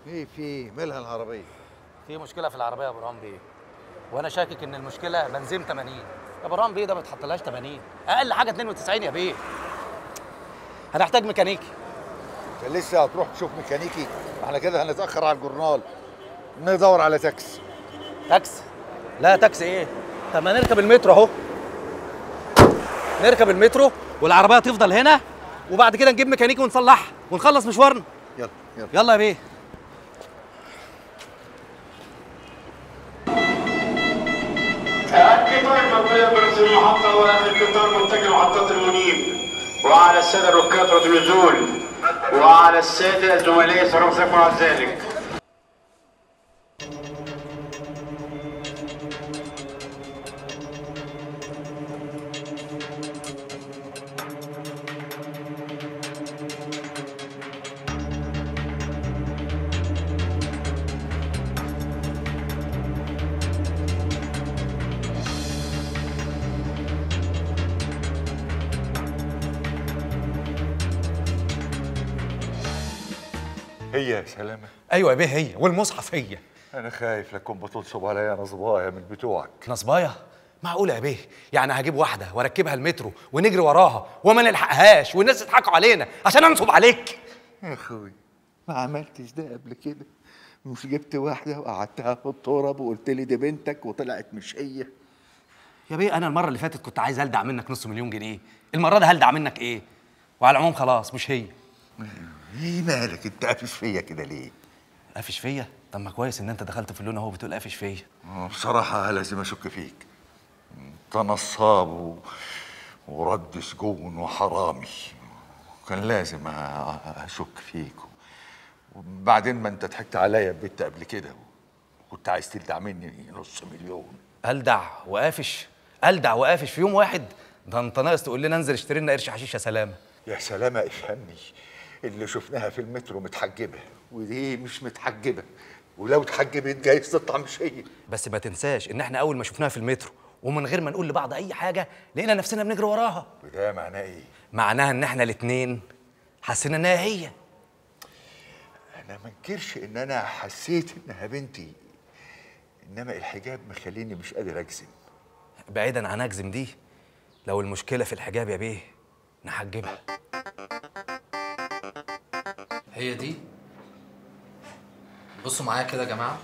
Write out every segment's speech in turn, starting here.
ايه في مالها العربيه في مشكله في العربيه يا برهان بيه وانا شاكك ان المشكله بنزين 80 يا برهان بيه ده ما تحطلهاش 80 اقل حاجه 92 يا بيه هنحتاج ميكانيكي كان لسه هتروح تشوف ميكانيكي احنا كده هنتاخر على الجورنال ندور على تاكسي تاكس لا تاكس ايه طب ما نركب المترو اهو نركب المترو والعربيه تفضل هنا وبعد كده نجيب ميكانيكي ونصلحها ونخلص مشوارنا يلا يلا يلا يا بيه القطار مبنية برز المحطة وآخر قطار متجه محطة المنيب وعلى السادة الركاب رد النزول وعلى السادة الزملاء سنوصفوا على ذلك هي يا سلامه ايوه يا بيه هي والمصحف هي انا خايف لا تكون بتنصب عليا نصبايا من بتوعك نصبايه معقولة يا بيه يعني هجيب واحدة واركبها المترو ونجري وراها وما نلحقهاش والناس يضحكوا علينا عشان انصب عليك يا اخوي ما عملتش ده قبل كده مش جبت واحده وقعدتها في التراب وقلت لي دي بنتك وطلعت مش هي يا بيه انا المرة اللي فاتت كنت عايز الدع منك نص مليون جنيه المرة دي هلدع منك ايه وعلى العموم خلاص مش هي ايه مالك انت قافش فيا كده ليه قافش فيا طب ما كويس ان انت دخلت في اللون اهو بتقول قافش فيا آه، بصراحه لازم اشك فيك انت نصاب و... ورد سجون وحرامي كان لازم أ- اشك فيك وبعدين ما انت ضحكت عليا ببيت قبل كده وكنت عايز تلدع مني نص مليون الدع وقافش الدع وقافش في يوم واحد ده انت ناقص تقول لنا انزل اشتري لنا قرش حشيش يا سلامه يا سلامة افهمني اللي شفناها في المترو متحجبة ودي مش متحجبة ولو اتحجبت جايز تطلع مش هي بس ما تنساش ان احنا اول ما شفناها في المترو ومن غير ما نقول لبعض اي حاجه لقينا نفسنا بنجري وراها وده معناه ايه؟ معناها ان احنا الاتنين حسينا انها هي انا ما انكرش ان انا حسيت انها بنتي انما الحجاب مخليني مش قادر اجزم بعيدا عن اجزم دي لو المشكله في الحجاب يا بيه نحجبها هي دي بصوا معايا كده يا جماعه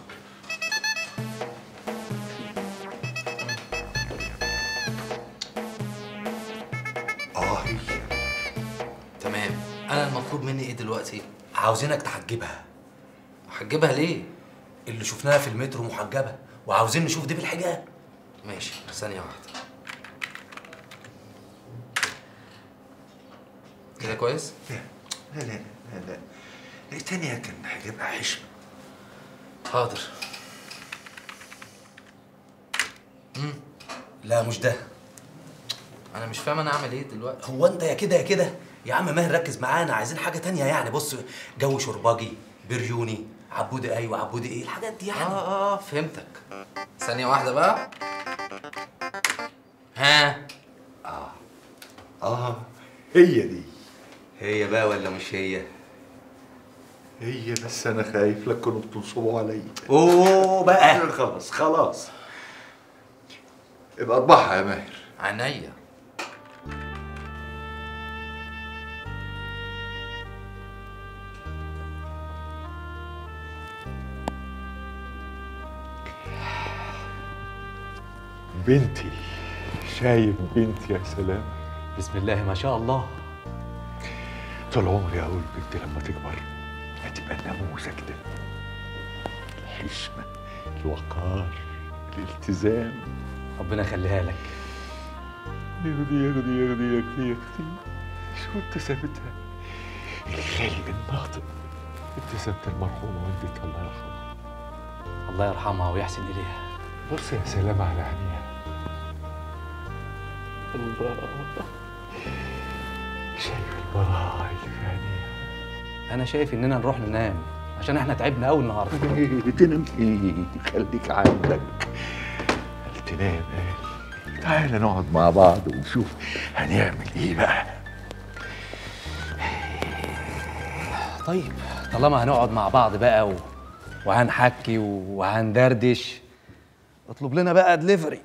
اه هي تمام انا المطلوب مني ايه دلوقتي عاوزينك تحجبها هحجبها ليه اللي شفناها في المترو محجبه وعاوزين نشوف دي بالحجاب ماشي ثانيه واحده كده كويس لا لا لا لا لا التانية كان حجابها حشمة حاضر لا مش ده انا مش فاهم انا اعمل ايه دلوقتي هو انت يا كده يا كده يا عم ماهر ركز معانا عايزين حاجه تانية يعني بص جو شرباجي بريوني عبودي ايوه عبودي ايه الحاجات دي يعني اه اه فهمتك ثانيه واحده بقى ها اه هي دي هي بقى ولا مش هي هي بس انا خايف لا تكونوا بتنصبوا عليا اوه بقى خلاص خلاص ابقى اطبعها يا ماهر عينيا بنتي شايف بنتي يا سلام بسم الله ما شاء الله طول عمري اقول بنتي لما تكبر هتبقى النموذج ده الحشمه الوقار الالتزام ربنا يخليها لك ياخدي ياخدي ياخدي ياخدي ياخدي شو ابتسامتها الخالق الناطق ابتسامة المرحومة والدتي الله يرحمها الله يرحمها ويحسن اليها بص يا سلام على عينيها الله شايف البراءة اللي في عينيها انا شايف اننا نروح ننام عشان احنا تعبنا قوي النهارده تنام ايه خليك عندك قال تنام قال تعالى نقعد مع بعض ونشوف هنعمل ايه بقى طيب طالما هنقعد مع بعض بقى و... وهنحكي وهندردش اطلب لنا بقى دليفري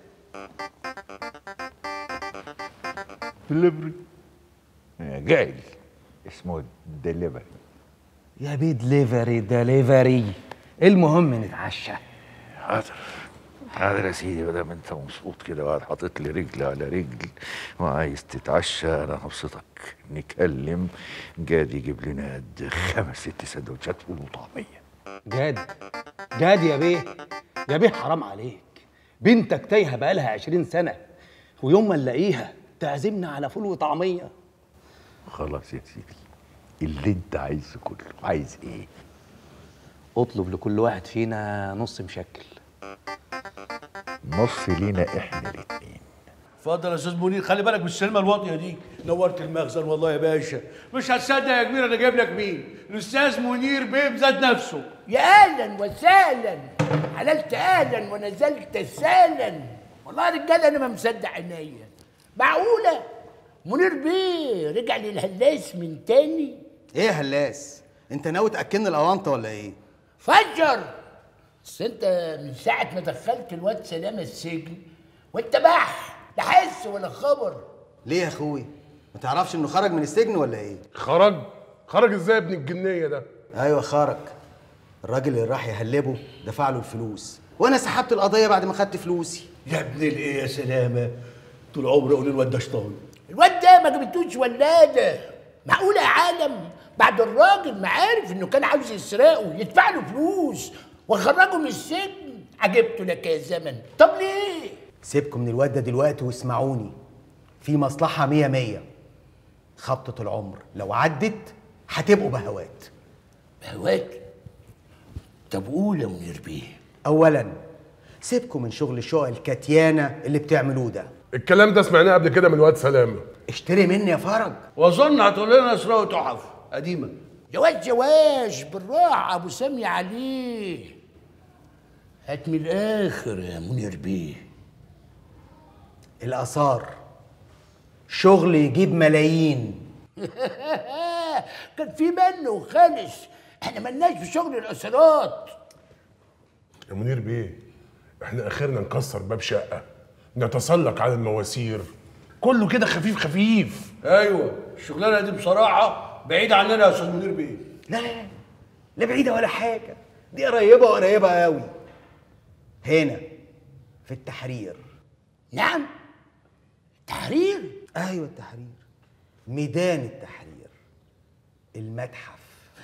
دليفري جاي اسمه دليفري يا بيه دليفري دليفري المهم نتعشى حاضر حاضر يا سيدي ما دام انت مبسوط كده وقاعد حاطط لي رجل على رجل وعايز تتعشى انا هبسطك نكلم جاد يجيب لنا قد خمس ست سندوتشات فول وطعميه جاد جاد يا بيه يا بيه حرام عليك بنتك تايهه بقالها عشرين سنه ويوم ما نلاقيها تعزمنا على فول وطعميه خلاص يا سيدي اللي انت عايزه كله عايز ايه اطلب لكل واحد فينا نص مشكل نص لينا احنا الاتنين اتفضل يا استاذ منير خلي بالك من السينما الواطيه دي نورت المخزن والله يا باشا مش هتصدق يا كبير انا جايب لك مين الاستاذ منير بيه بذات نفسه يا اهلا وسهلا حللت اهلا ونزلت سهلا والله يا رجاله انا ما مصدق عينيا معقوله منير بيه رجع للهلاس من تاني ايه يا هلاس انت ناوي تاكلني الاونطه ولا ايه فجر بس انت من ساعه ما دخلت الواد سلامه السجن وانت بح لا حس ولا خبر ليه يا اخوي ما تعرفش انه خرج من السجن ولا ايه خرج خرج ازاي يا ابن الجنيه ده ايوه خرج الراجل اللي راح يهلبه دفع له الفلوس وانا سحبت القضيه بعد ما خدت فلوسي يا ابن الايه يا سلامه طول عمري اقول الواد ده شطان الواد ده ما جبتوش ولاده معقوله يا عالم بعد الراجل ما عارف انه كان عاوز يسرقه يدفع له فلوس وخرجه من السجن عجبته لك يا زمن طب ليه سيبكم من الواد ده دلوقتي واسمعوني في مصلحه مية مية خبطة العمر لو عدت هتبقوا بهوات بهوات طب قول يا منير بيه اولا سيبكم من شغل الشقق الكتيانه اللي بتعملوه ده الكلام ده سمعناه قبل كده من واد سلامه اشتري مني يا فرج واظن هتقول لنا اسراء وتحف قديمه جواز جواز بالراحه ابو سامي عليه هات من الاخر يا منير بيه الاثار شغل يجيب ملايين كان في منه خالص احنا ملناش في شغل الاسرات يا منير بيه احنا اخرنا نكسر باب شقه نتسلق على المواسير كله كده خفيف خفيف ايوه الشغلانه دي بصراحه بعيده عننا يا استاذ منير بيه لا لا لا لا بعيدة ولا حاجة دي قريبة قريبة قوي هنا في التحرير نعم تحرير أيوة التحرير ميدان التحرير المتحف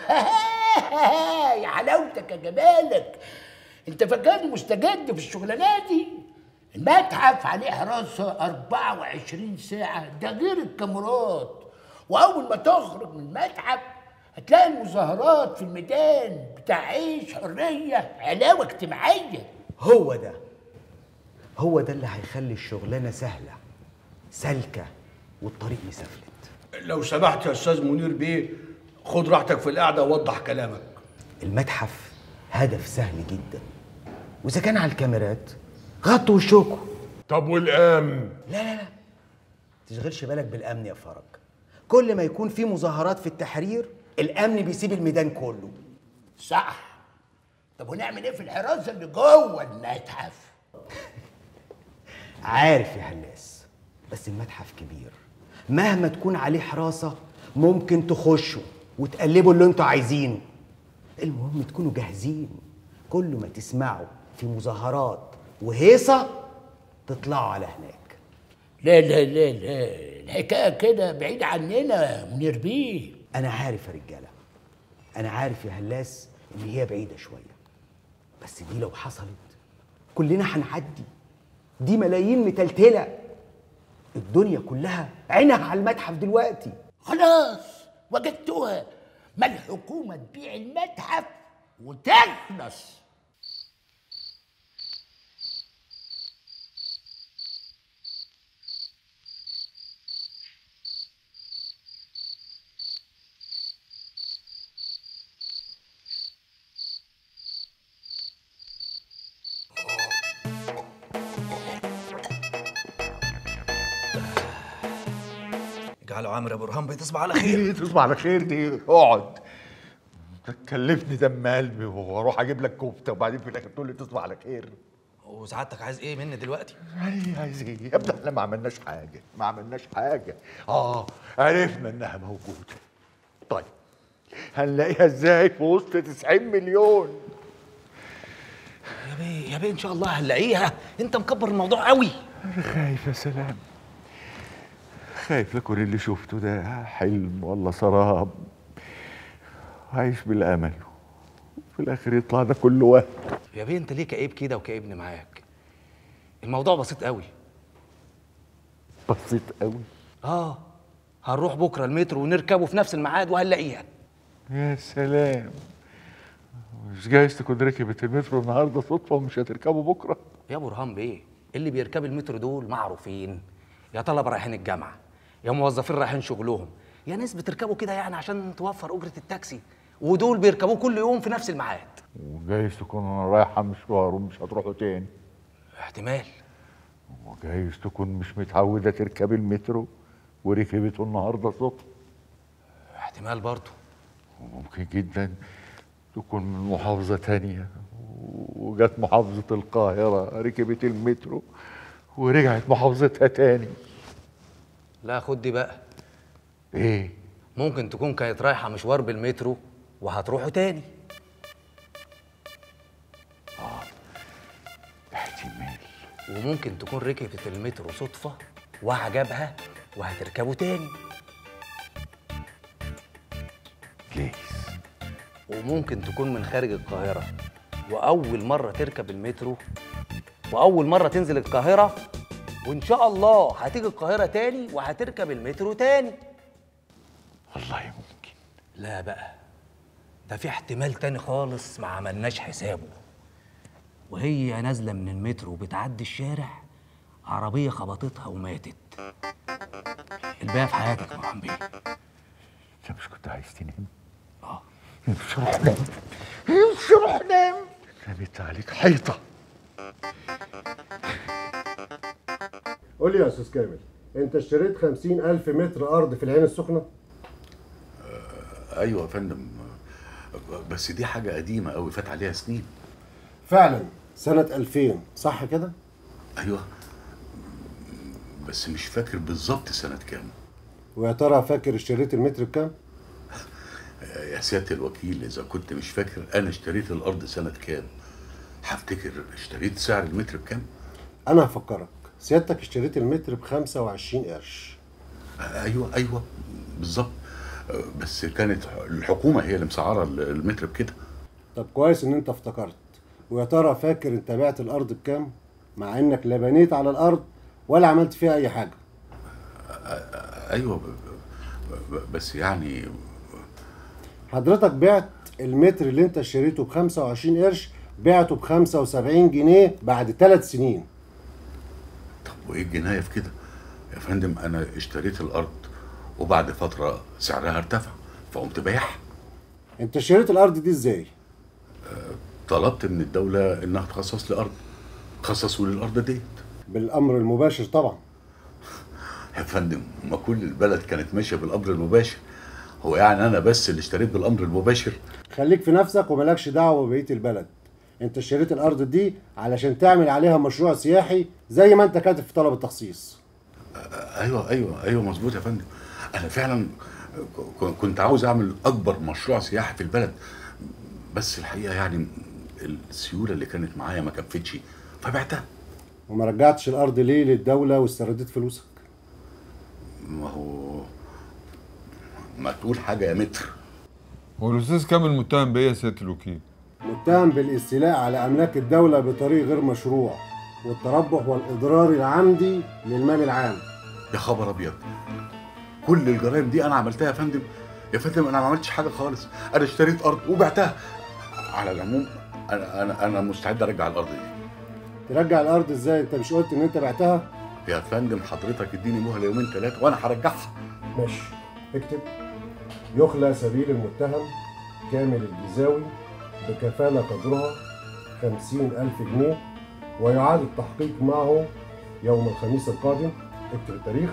يا حلاوتك يا جمالك انت فاكرني مستجد في الشغلانه دي المتحف عليه حراسه 24 ساعه ده غير الكاميرات واول ما تخرج من المتحف هتلاقي المظاهرات في الميدان بتاع عيش حريه علاوه اجتماعيه هو ده هو ده اللي هيخلي الشغلانة سهلة سالكة والطريق مسافلت لو سمحت يا استاذ منير بيه خد راحتك في القعده ووضح كلامك المتحف هدف سهل جدا وإذا كان على الكاميرات غطوا وشكوا طب والامن لا لا لا تشغلش بالك بالامن يا فرج كل ما يكون في مظاهرات في التحرير الامن بيسيب الميدان كله صح طب ونعمل ايه في الحراسه اللي جوه المتحف عارف يا هلاس بس المتحف كبير مهما تكون عليه حراسه ممكن تخشوا وتقلبوا اللي انتوا عايزينه المهم تكونوا جاهزين كل ما تسمعوا في مظاهرات وهيصه تطلعوا على هناك لا لا لا لا الحكايه كده بعيد عننا يا منير بيه انا عارف يا رجاله انا عارف يا هلاس ان هي بعيده شويه بس دي لو حصلت كلنا هنعدي دي ملايين متلتله الدنيا كلها عينها على المتحف دلوقتي خلاص وجدتها ما الحكومه تبيع المتحف وتخلص اجعله عامر يا ابو رهان تصبح على خير تصبح على خير دي اقعد تكلفني دم قلبي واروح اجيب لك كفته وبعدين في الاخر تقول لي تصبح على خير وسعادتك عايز ايه مني دلوقتي يعني عايز ايه يا ابني احنا ما عملناش حاجه ما عملناش حاجه اه عرفنا انها موجوده طيب هنلاقيها ازاي في وسط 90 مليون يا بيه يا بيه ان شاء الله هنلاقيها انت مكبر الموضوع قوي انا خايف يا سلام خايف لكل اللي شفته ده حلم ولا سراب عايش بالامل وفي الاخر يطلع ده كله وهم يا بيه انت ليه كئيب كده وكئيبني معاك الموضوع بسيط قوي بسيط قوي اه هنروح بكره المترو ونركبه في نفس الميعاد وهنلاقيها يا سلام مش جايز تكون ركبت المترو النهارده صدفه ومش هتركبه بكره يا برهان بيه اللي بيركبوا المترو دول معروفين يا طلبه رايحين الجامعه يا موظفين رايحين شغلهم يا ناس بتركبوا كده يعني عشان توفر اجره التاكسي ودول بيركبوه كل يوم في نفس الميعاد وجايز تكون رايحه مشوار ومش هتروحوا تاني احتمال وجايز تكون مش متعوده تركب المترو وركبته النهارده صدفه احتمال برضه وممكن جدا تكون من محافظة تانية وجت محافظة القاهرة ركبت المترو ورجعت محافظتها تاني لا خد دي بقى ايه ممكن تكون كانت رايحه مشوار بالمترو وهتروحوا تاني احتمال وممكن تكون ركبت المترو صدفه وعجبها وهتركبوا تاني ليه وممكن تكون من خارج القاهرة وأول مرة تركب المترو وأول مرة تنزل القاهرة وإن شاء الله هتيجي القاهرة تاني وهتركب المترو تاني والله ممكن لا بقى ده في احتمال تاني خالص ما عملناش حسابه وهي نازلة من المترو بتعدي الشارع عربية خبطتها وماتت الباقي في حياتك يا مرحبا بيه انت مش كنت عايز تنام اه امشي روح نام امشي روح نام رميت عليك حيطة قول لي يا استاذ كامل انت اشتريت خمسين الف متر ارض في العين السخنه ايوه يا فندم بس دي حاجه قديمه قوي فات عليها سنين فعلا سنه 2000 صح كده ايوه بس مش فاكر بالظبط سنه كام ويا ترى فاكر اشتريت المتر بكام يا سياده الوكيل اذا كنت مش فاكر انا اشتريت الارض سنه كام هفتكر اشتريت سعر المتر بكام انا هفكرك سيادتك اشتريت المتر ب 25 قرش ايوه ايوه بالظبط بس كانت الحكومه هي اللي مسعره المتر بكده طب كويس ان انت افتكرت ويا ترى فاكر انت بعت الارض بكام مع انك لا بنيت على الارض ولا عملت فيها اي حاجه ايوه بس يعني حضرتك بعت المتر اللي انت اشتريته ب 25 قرش بعته ب 75 جنيه بعد ثلاث سنين طب وايه الجنايه في كده يا فندم انا اشتريت الارض وبعد فتره سعرها ارتفع فقمت بايعها انت اشتريت الارض دي ازاي طلبت من الدوله انها تخصص لي ارض خصصوا لي الارض ديت بالامر المباشر طبعا يا فندم ما كل البلد كانت ماشيه بالامر المباشر هو يعني انا بس اللي اشتريت بالامر المباشر خليك في نفسك ومالكش دعوه ببقيه البلد انت اشتريت الارض دي علشان تعمل عليها مشروع سياحي زي ما انت كاتب في طلب التخصيص ايوه ايوه ايوه مظبوط يا فندم انا فعلا ك- كنت عاوز اعمل اكبر مشروع سياحي في البلد بس الحقيقه يعني السيوله اللي كانت معايا ما كفتش فبعتها وما رجعتش الارض ليه للدوله واسترديت فلوسك ما هو ما تقول حاجه يا متر هو الاستاذ كامل متهم بايه يا سياده الوكيل متهم بالاستيلاء على املاك الدوله بطريق غير مشروع والتربح والاضرار العمدي للمال العام يا خبر ابيض كل الجرائم دي انا عملتها يا فندم يا فندم انا ما عملتش حاجه خالص انا اشتريت ارض وبعتها على العموم انا انا انا مستعد ارجع الارض دي ترجع الارض ازاي انت مش قلت ان انت بعتها يا فندم حضرتك اديني مهله يومين ثلاثه وانا هرجعها ماشي اكتب يخلى سبيل المتهم كامل الجزاوي بكفالة قدرها خمسين ألف جنيه ويعاد التحقيق معه يوم الخميس القادم اكتب التاريخ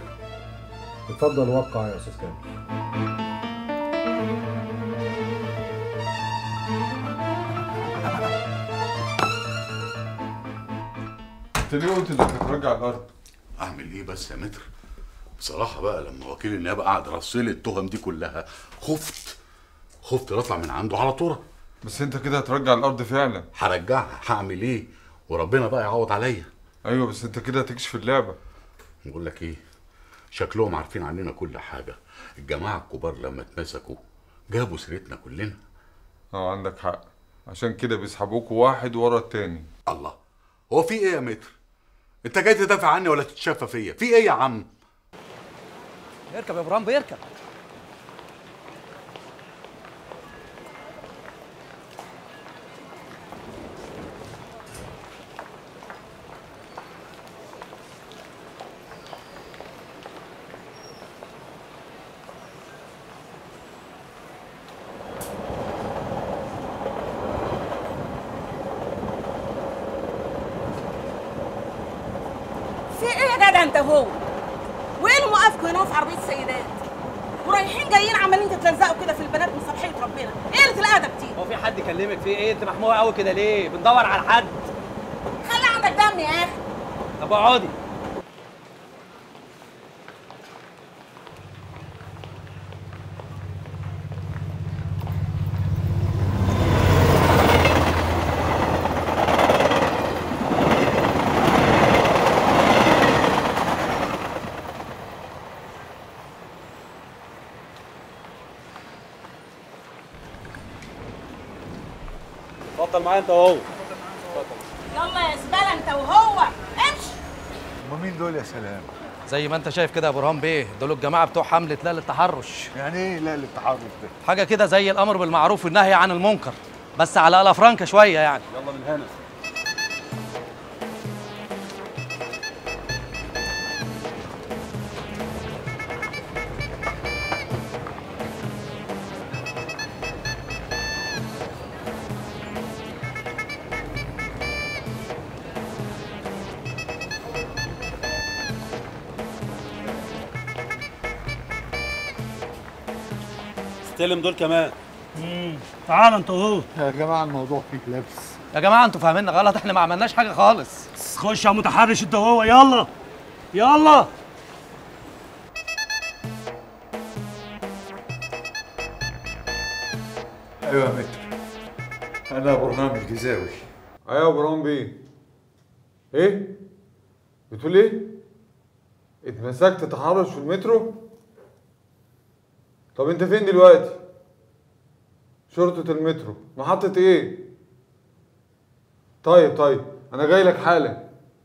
اتفضل وقع يا أستاذ كامل انت ليه قلت انك هترجع الارض؟ اعمل ايه بس يا متر بصراحه بقى لما وكيل النيابه قعد رصلي لي التهم دي كلها خفت خفت اطلع من عنده على طول بس انت كده هترجع الارض فعلا هرجعها هعمل ايه وربنا بقى يعوض عليا ايوه بس انت كده هتكشف اللعبه بقول لك ايه شكلهم عارفين عننا كل حاجه الجماعه الكبار لما اتمسكوا جابوا سيرتنا كلنا اه عندك حق عشان كده بيسحبوكوا واحد ورا التاني الله هو في ايه يا متر انت جاي تدافع عني ولا تتشفى فيا في ايه يا عم اركب يا ابراهيم بيركب في ايه يا جدع انت هو؟ وايه اللي موقفكم هنا في عربيه السيدات؟ ورايحين جايين عمالين تتلزقوا كده في البنات من صبحيه ربنا، ايه قله الادب دي؟ هو في حد كلمك في ايه انت محموقه قوي كده ليه بندور على حد خلي عندك دم يا اخي طب اقعدي اتفضل معايا انت وهو يلا يا زباله انت وهو امشي هم مين دول يا سلام؟ زي ما انت شايف كده يا ابراهيم بيه دول الجماعه بتوع حمله لا للتحرش يعني ايه لا للتحرش ده؟ حاجه كده زي الامر بالمعروف والنهي عن المنكر بس على الافرانكه شويه يعني يلا من هنا استلم دول كمان تعال انت وهو يا جماعه الموضوع فيه لبس يا جماعه انتوا فاهميننا غلط احنا ما عملناش حاجه خالص خش يا متحرش انت وهو يلا يلا ايوه يا متر انا برهام الجزاوي ايوه يا ابراهيم بيه ايه بتقول ايه اتمسكت تحرش في المترو طب انت فين دلوقتي شرطة المترو محطة ايه طيب طيب انا جاي لك حالا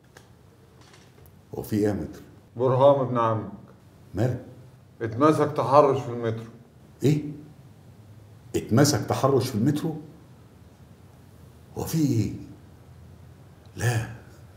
هو في ايه يا متر برهام ابن عمك مالك اتمسك تحرش في المترو ايه اتمسك تحرش في المترو هو في ايه لا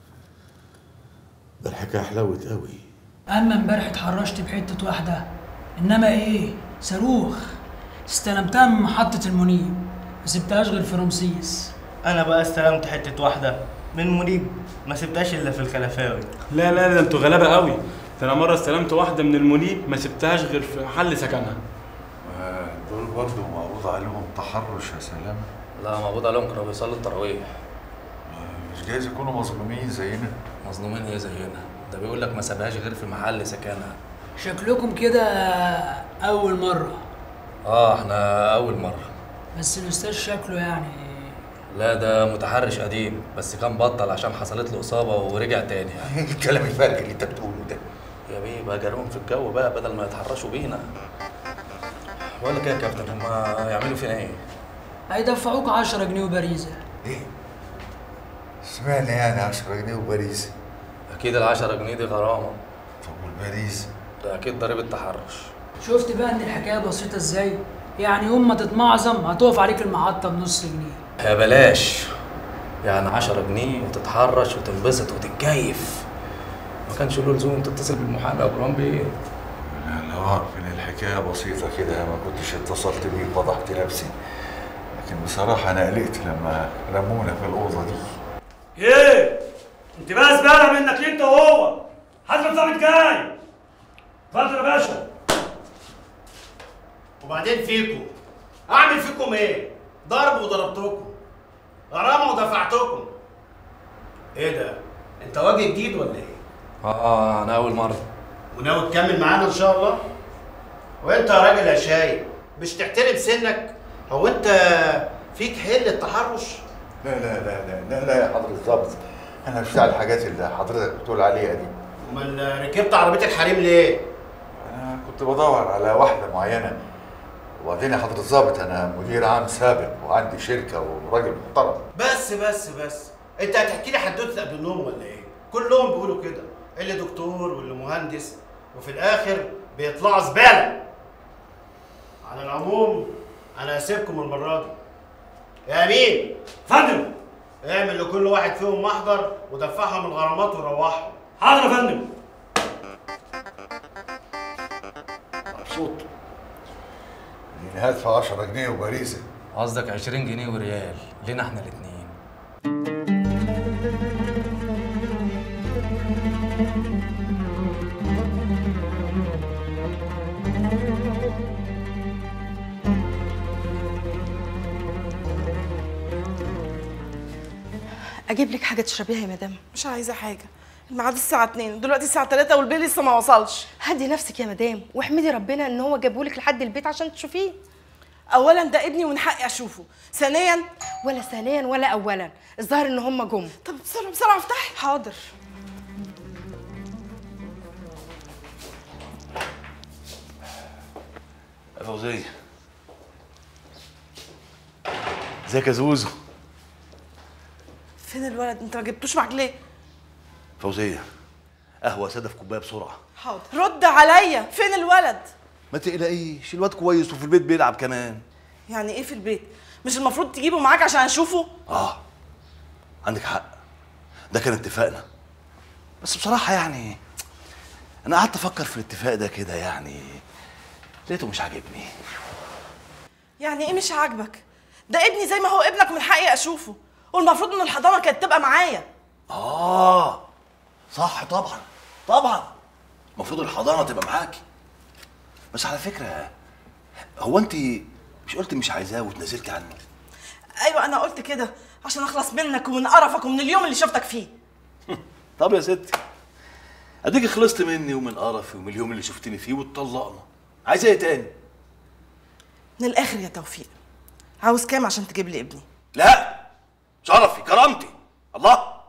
ده الحكايه حلوت قوي اما امبارح اتحرشت بحته واحده انما ايه صاروخ استلمتها من محطه المنيب ما سبتهاش غير في رمسيس انا بقى استلمت حته واحده من منيب ما سبتهاش الا في الخلفاوي لا لا ده انتوا غلابه قوي ده انا مره استلمت واحده من المنيب ما سبتهاش غير في محل سكنها دول برضه معروض عليهم تحرش يا سلام لا مقبوض عليهم كانوا بيصلوا التراويح مش جايز يكونوا مظلومين زينا مظلومين ايه زينا ده بيقول لك ما سابهاش غير في محل سكنها شكلكم كده اول مره اه احنا اول مره بس الاستاذ شكله يعني لا ده متحرش قديم بس كان بطل عشان حصلت له اصابه ورجع تاني ايه الكلام الفارغ اللي انت بتقوله ده يا بيه بقى جرهم في الجو بقى بدل ما يتحرشوا بينا بقول لك ايه يا كابتن هما يعملوا فينا ايه؟ هيدفعوك 10 جنيه وبريزه ايه سمعنا يعني 10 جنيه وباريس اكيد ال 10 جنيه دي غرامه طب والباريس ده اكيد ضريبه تحرش شفت بقى ان الحكايه بسيطه ازاي يعني يوم ما تتمعظم هتقف عليك المحطه بنص جنيه يا بلاش يعني 10 جنيه وتتحرش وتنبسط وتتكيف ما كانش له لزوم تتصل بالمحامي يا ابراهيم بيه انا لو اعرف ان الحكايه بسيطه كده ما كنتش اتصلت بيك وضحت نفسي لكن بصراحه انا قلقت لما رمونا في الاوضه دي ايه انت بقى زباله منك انت وهو حضرتك ظابط جاي اتفضل يا باشا وبعدين فيكم اعمل فيكم ايه ضرب وضربتكم غرامه ودفعتكم ايه ده انت وجه جديد ولا ايه؟ اه انا اول مره وناوي تكمل معانا ان شاء الله؟ وانت يا راجل يا شايب مش تحترم سنك؟ هو انت فيك حل التحرش؟ لا لا لا لا لا, لا يا حضرة الظابط انا مش بتاع الحاجات اللي حضرتك بتقول عليها دي امال ركبت عربيه الحريم ليه؟ انا كنت بدور على واحده معينه وبعدين يا حضرة الظابط انا مدير عام سابق وعندي شركه وراجل محترم بس بس بس انت هتحكي لي حدوته قبل النوم ولا ايه؟ كلهم بيقولوا كده اللي دكتور واللي مهندس وفي الاخر بيطلعوا زباله على العموم انا هسيبكم المره دي يا امين فندم اعمل لكل واحد فيهم محضر ودفعهم الغرامات وروحهم حاضر يا فندم مبسوط اني هدفع 10 جنيه وبريزه قصدك 20 جنيه وريال لينا احنا الاتنين اجيب لك حاجه تشربيها يا مدام مش عايزه حاجه الميعاد الساعه 2 دلوقتي الساعه 3 والبيل لسه ما وصلش هدي نفسك يا مدام واحمدي ربنا ان هو جابهولك لحد البيت عشان تشوفيه اولا ده ابني ومن حقي اشوفه ثانيا ولا ثانيا ولا اولا الظاهر ان هم جم طب بسرعه بسرعه افتحي حاضر يا فوزية ازيك يا زوزو فين الولد انت ما جبتوش معاك ليه فوزية قهوة سادة في كوباية بسرعة حاضر رد عليا فين الولد ما تقلقيش الواد كويس وفي البيت بيلعب كمان يعني ايه في البيت مش المفروض تجيبه معاك عشان اشوفه اه عندك حق ده كان اتفاقنا بس بصراحة يعني أنا قعدت أفكر في الاتفاق ده كده يعني لقيته مش عاجبني يعني ايه مش عاجبك ده ابني زي ما هو ابنك من حقي اشوفه والمفروض ان الحضانه كانت تبقى معايا آه صح طبعا طبعا المفروض الحضانة تبقى معاكي بس على فكرة هو أنت مش قلت مش عايزاه وتنازلتي عنه ايوه انا قلت كده عشان اخلص منك ومن قرفك ومن اليوم اللي شفتك فيه طب يا ستي اديكي خلصت مني ومن قرفي ومن اليوم اللي شفتني فيه واتطلقنا عايزه ايه تاني من الاخر يا توفيق عاوز كام عشان تجيب لي ابني لا شرفي كرامتي الله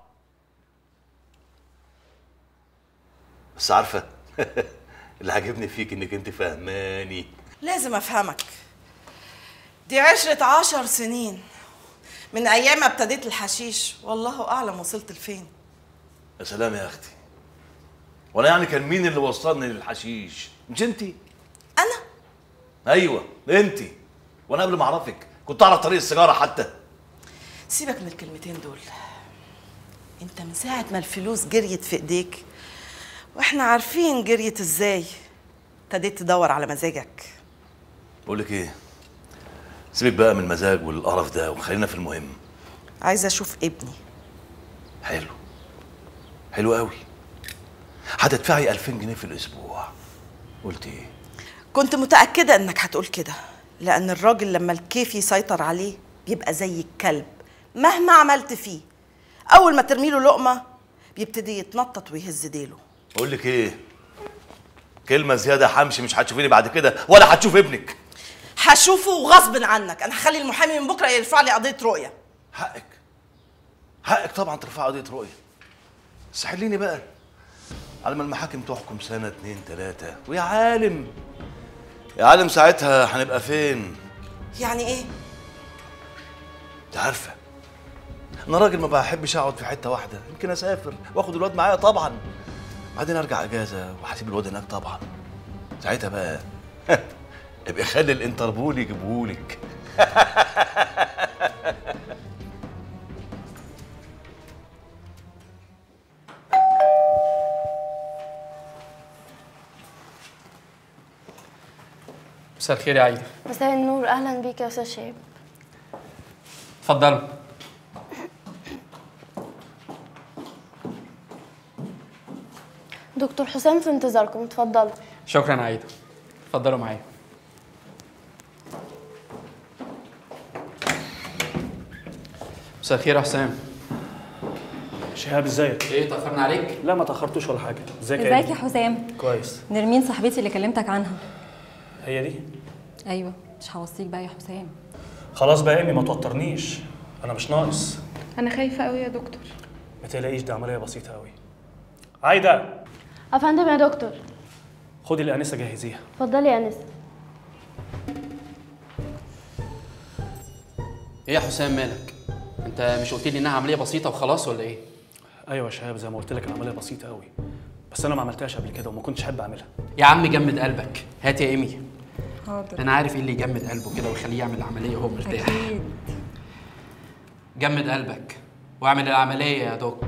بس عارفه اللي عاجبني فيك انك انت فاهماني لازم افهمك دي عشرة عشر سنين من ايام ما ابتديت الحشيش والله اعلم وصلت لفين يا سلام يا اختي وانا يعني كان مين اللي وصلني للحشيش مش انت انا ايوه انت وانا قبل ما اعرفك كنت اعرف طريق السيجاره حتى سيبك من الكلمتين دول انت من ساعة ما الفلوس جريت في ايديك واحنا عارفين جريت ازاي ابتديت تدور على مزاجك بقول لك ايه سيبك بقى من المزاج والقرف ده وخلينا في المهم عايزة اشوف ابني حلو حلو قوي هتدفعي 2000 جنيه في الاسبوع قلت ايه كنت متأكدة انك هتقول كده لان الراجل لما الكيف يسيطر عليه بيبقى زي الكلب مهما عملت فيه اول ما ترمي له لقمة بيبتدي يتنطط ويهز ديله بقول لك ايه كلمه زياده همشي مش هتشوفيني بعد كده ولا هتشوف ابنك هشوفه غصب عنك انا هخلي المحامي من بكره يرفع لي قضيه رؤيه حقك حقك طبعا ترفع قضيه رؤيه بس حليني بقى على ما المحاكم تحكم سنه اتنين تلاته ويا عالم يا عالم ساعتها هنبقى فين يعني ايه انت عارفه انا راجل ما بحبش اقعد في حته واحده يمكن اسافر واخد الواد معايا طبعا بعدين ارجع اجازه وهسيب الواد هناك طبعا ساعتها بقى ابقى خلي الانتربول يجيبهولك مساء الخير يا عايدة مساء النور اهلا بيك يا استاذ شهاب اتفضلوا دكتور حسام في انتظاركم اتفضلوا شكرا عايدة اتفضلوا معايا مساء الخير يا حسام شهاب ازيك؟ ايه تاخرنا عليك؟ لا ما تاخرتوش ولا حاجه ازيك ازيك يا حسام كويس نرمين صاحبتي اللي كلمتك عنها هي دي ايوه مش هوصيك بقى يا حسام خلاص بقى يا امي ما توترنيش انا مش ناقص انا خايفه قوي يا دكتور ما تقلقيش دي عمليه بسيطه قوي عايده افندم يا دكتور خدي الانسه جهزيها اتفضلي يا انسه ايه يا حسام مالك؟ انت مش قلت لي انها عمليه بسيطه وخلاص ولا ايه؟ ايوه يا شهاب زي ما قلت لك العمليه بسيطه قوي بس انا ما عملتهاش قبل كده وما كنتش احب اعملها يا عم جمد قلبك هات يا ايمي حاضر انا عارف ايه اللي يجمد قلبه كده ويخليه يعمل العمليه وهو مرتاح اكيد جمد قلبك واعمل العمليه يا دوك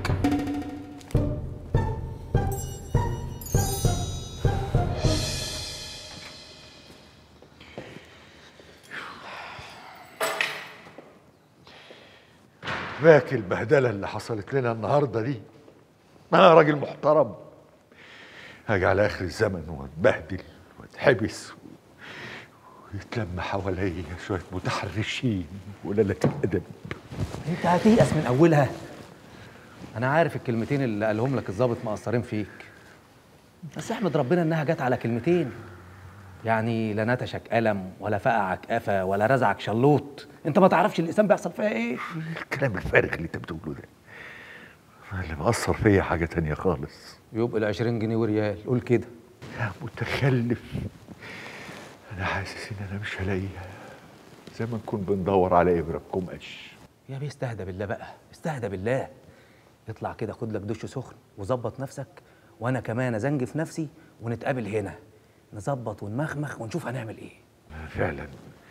باكي البهدله اللي حصلت لنا النهارده دي انا راجل محترم هاجي على اخر الزمن واتبهدل واتحبس ويتلم حواليا شويه متحرشين وقلالة الادب انت هتيأس من اولها انا عارف الكلمتين اللي قالهم لك الظابط مقصرين فيك بس احمد ربنا انها جت على كلمتين يعني لا نتشك قلم ولا فقعك قفا ولا رزعك شلوط انت ما تعرفش الانسان بيحصل فيها ايه الكلام الفارغ اللي انت بتقوله ده اللي مأثر فيا حاجه تانية خالص يبقى ال 20 جنيه وريال قول كده يا متخلف انا حاسس ان انا مش هلاقيها زي ما نكون بندور على ابره بقماش يا بيه استهدى بالله بقى استهدى بالله اطلع كده خد لك دش سخن وظبط نفسك وانا كمان ازنجف نفسي ونتقابل هنا نظبط ونمخمخ ونشوف هنعمل ايه فعلا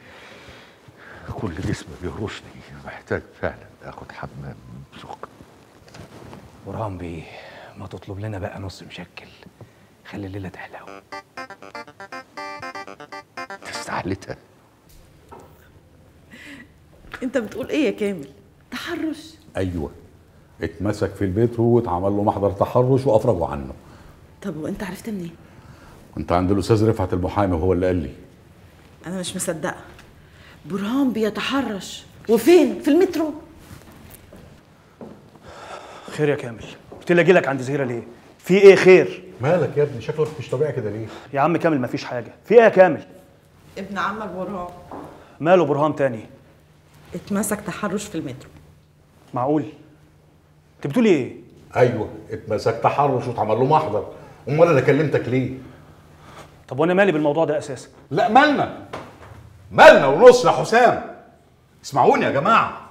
كل جسمي بيهرشني محتاج فعلا اخد حمام سخن برهان بيه ما تطلب لنا بقى نص مشكل خلي الليله تحلو استحلتها انت بتقول ايه يا كامل تحرش ايوه اتمسك في البيت واتعمل له محضر تحرش وافرجوا عنه طب وانت عرفت منين كنت عند الاستاذ رفعت المحامي وهو اللي قال لي انا مش مصدقه برهان بيتحرش وفين في المترو خير يا كامل قلت لي اجي لك عند زهيره ليه في ايه خير مالك يا ابني شكلك مش طبيعي كده ليه يا عم كامل مفيش حاجه في ايه يا كامل ابن عمك برهان ماله برهان تاني اتمسك تحرش في المترو معقول انت بتقولي ايه ايوه اتمسك تحرش واتعمل له محضر امال انا كلمتك ليه طب وانا مالي بالموضوع ده اساسا لا مالنا مالنا ونص يا حسام اسمعوني يا جماعه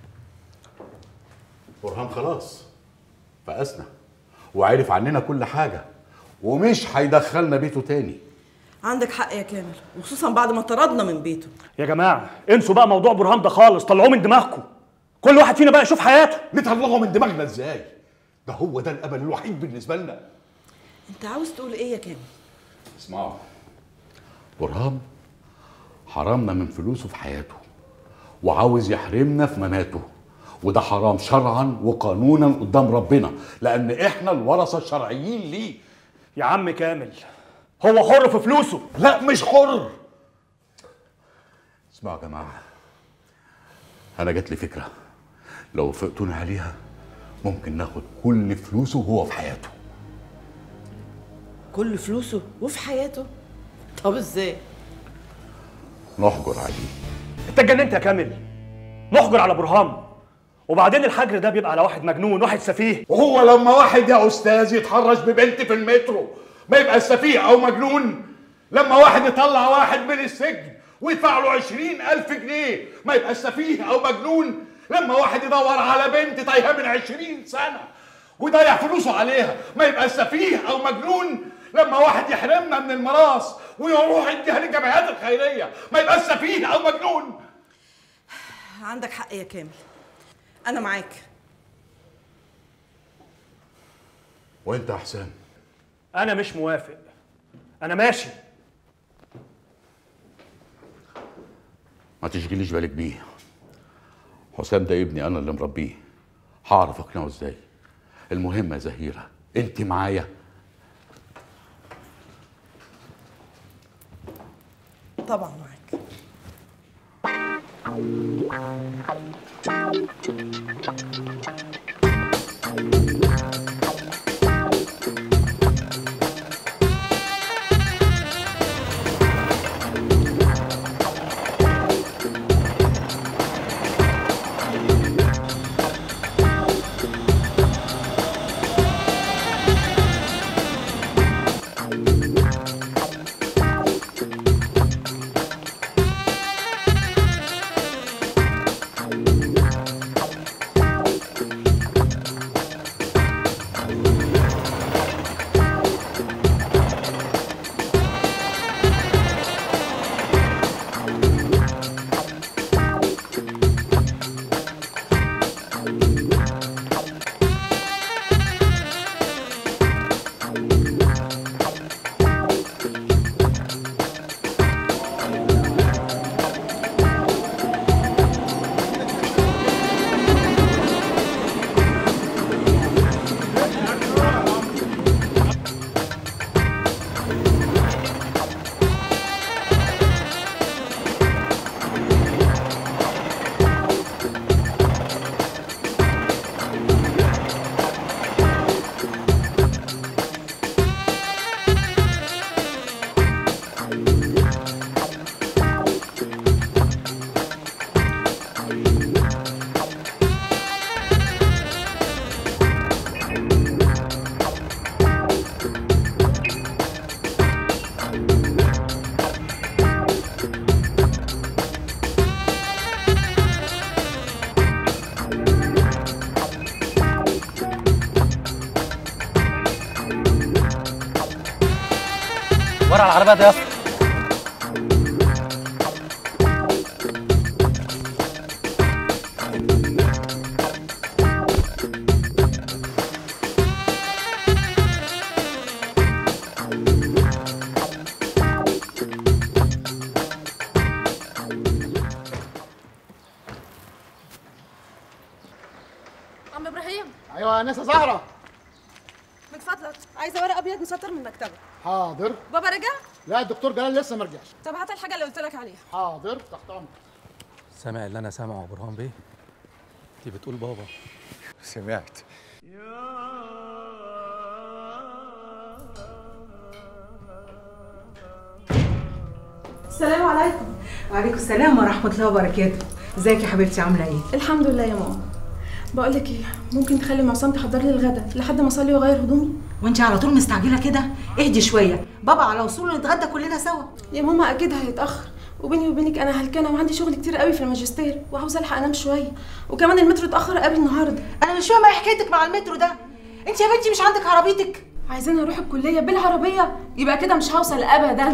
برهان خلاص فقسنا وعرف عننا كل حاجه ومش هيدخلنا بيته تاني عندك حق يا كامل وخصوصا بعد ما طردنا من بيته يا جماعه انسوا بقى موضوع برهان ده خالص طلعوه من دماغكم كل واحد فينا بقى يشوف حياته نطلعه من دماغنا ازاي ده هو ده الامل الوحيد بالنسبه لنا انت عاوز تقول ايه يا كامل اسمعوا برهان حرمنا من فلوسه في حياته وعاوز يحرمنا في مماته وده حرام شرعا وقانونا قدام ربنا لان احنا الورثه الشرعيين ليه يا عم كامل هو حر في فلوسه لا مش حر اسمعوا يا جماعه انا جات لي فكره لو وافقتوني عليها ممكن ناخد كل فلوسه وهو في حياته كل فلوسه وفي حياته طب ازاي نحجر عليه انت اتجننت يا كامل نحجر على برهان وبعدين الحجر ده بيبقى على واحد مجنون واحد سفيه وهو لما واحد يا استاذ يتحرش ببنت في المترو ما يبقى سفيه او مجنون لما واحد يطلع واحد من السجن ويدفع له عشرين ألف جنيه ما يبقى سفيه أو مجنون لما واحد يدور على بنت تايهة من عشرين سنة ويضيع فلوسه عليها ما يبقى سفيه أو مجنون لما واحد يحرمنا من الميراث ويروح يديها للجمعيات الخيرية ما يبقى سفيه أو مجنون عندك حق يا كامل انا معاك وأنت يا حسام انا مش موافق انا ماشي ما تشغليش بالك بيه حسام ده ابني انا اللي مربيه هعرف اقنعه ازاي المهم يا زهيره انت معايا طبعا معاك Thank you. ورا العربيات يا اسطى عم ابراهيم ايوه يا نسا زهره من فضلك عايزه ورق ابيض مسطر من المكتبه حاضر بابا رجع لا الدكتور جلال لسه ما رجعش طب هات الحاجه اللي قلت لك عليها حاضر تحت امرك سامع اللي انا سامعه يا برهان بيه انت بتقول بابا سمعت السلام عليكم وعليكم السلام ورحمة الله وبركاته ازيك يا حبيبتي عاملة ايه؟ الحمد لله يا ماما بقول لك ايه ممكن تخلي معصم تحضر لي الغدا لحد ما اصلي واغير هدومي وانت على طول مستعجلة كده؟ اهدي شوية بابا على وصوله نتغدى كلنا سوا يا ماما اكيد هيتاخر وبيني وبينك انا هلكانه وعندي شغل كتير قوي في الماجستير وعاوزه الحق انام شويه وكمان المترو اتاخر قبل النهارده انا مش فاهمة ايه حكايتك مع المترو ده انت يا بنتي مش عندك عربيتك عايزين اروح الكليه بالعربيه يبقى كده مش هوصل ابدا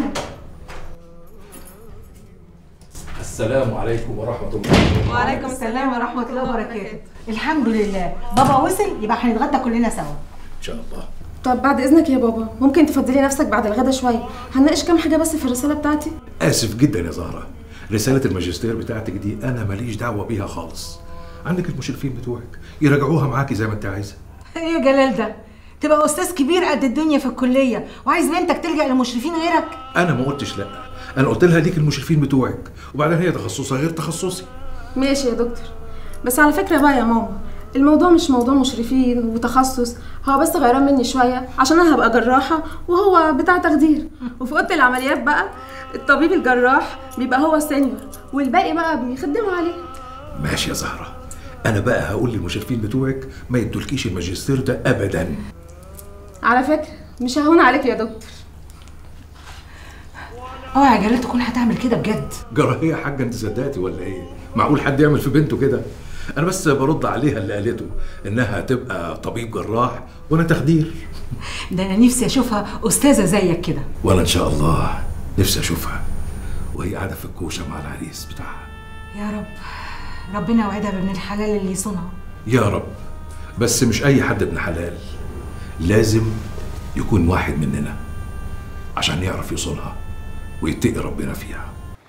السلام عليكم ورحمة الله وعليكم السلام ورحمة الله وبركاته الحمد لله بابا وصل يبقى هنتغدى كلنا سوا إن شاء الله طب بعد اذنك يا بابا ممكن تفضلي نفسك بعد الغدا شويه هنناقش كام حاجه بس في الرساله بتاعتي آسف جدا يا زهرة رسالة الماجستير بتاعتك دي أنا ماليش دعوة بيها خالص عندك المشرفين بتوعك يراجعوها معاكي زي ما أنت عايزة ايه يا جلال ده؟ تبقى استاذ كبير قد الدنيا في الكلية وعايز بنتك تلجأ لمشرفين غيرك أنا ما قلتش لأ أنا قلت لها ليك المشرفين بتوعك وبعدين هي تخصصها غير تخصصي ماشي يا دكتور بس على فكره بقى يا ماما الموضوع مش موضوع مشرفين وتخصص هو بس غيران مني شويه عشان انا هبقى جراحه وهو بتاع تخدير وفي اوضه العمليات بقى الطبيب الجراح بيبقى هو السينيور والباقي بقى بيخدموا عليه ماشي يا زهرة أنا بقى هقول للمشرفين بتوعك ما يدولكيش الماجستير ده أبدا على فكره مش ههون عليك يا دكتور اوعى يا جلال تكون هتعمل كده بجد جراحية يا حاجة أنت صدقتي ولا إيه؟ معقول حد يعمل في بنته كده؟ أنا بس برد عليها اللي قالته إنها تبقى طبيب جراح وأنا تخدير ده انا نفسي اشوفها استاذة زيك كده وأنا إن شاء الله نفسي أشوفها وهي قاعدة في الكوشة مع العريس بتاعها يا رب ربنا يوعدها بابن الحلال اللي يصونها يا رب بس مش أي حد ابن حلال لازم يكون واحد مننا عشان يعرف يوصلها ويتقي ربنا فيها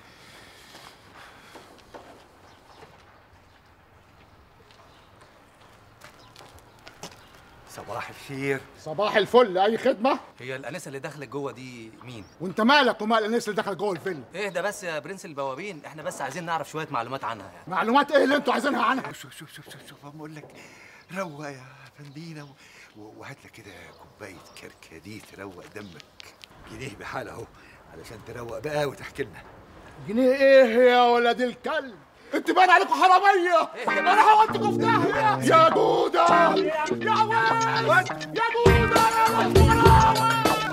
صباح الخير صباح الفل اي خدمه هي الانسه اللي داخله جوه دي مين وانت مالك ومال الناس اللي دخلت جوه الفيلم اهدى بس يا برنس البوابين احنا بس عايزين نعرف شويه معلومات عنها يعني معلومات ايه اللي انتوا عايزينها عنها شوف شوف شوف شوف شوف بقول لك روق يا فندينا و- و- وهات لك كده كوبايه كركديه تروق دمك جنيه بحال اهو علشان تروق بقى وتحكي لنا جنيه ايه يا ولاد الكلب انت باين عليكم حراميه انا هوديكم في داهيه يا جوده يا واد يا جوده يا واد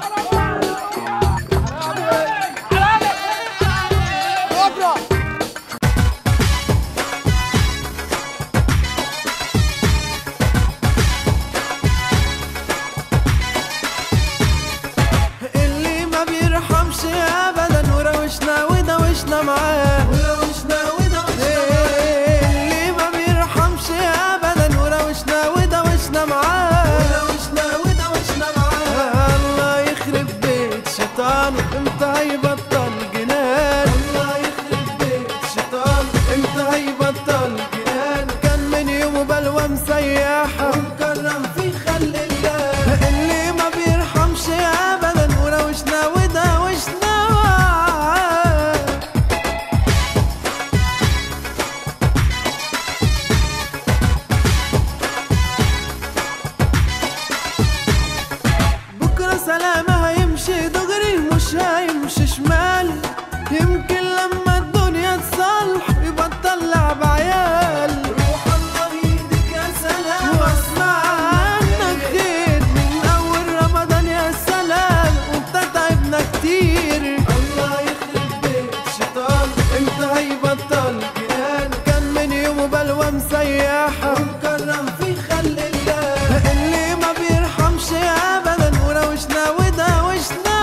مسيحة ومكرم في خلق الله اللي ما بيرحمش أبدا وروشنا وداوشنا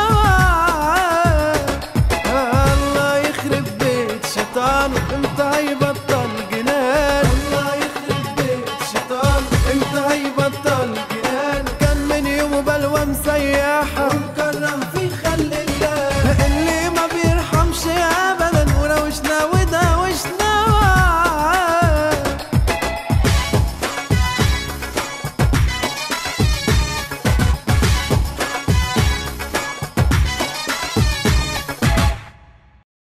الله يخرب بيت شيطان امتى هيبطل جنان الله يخرب بيت شيطان امتى هيبطل جنان كان من يوم بلوى مسيحة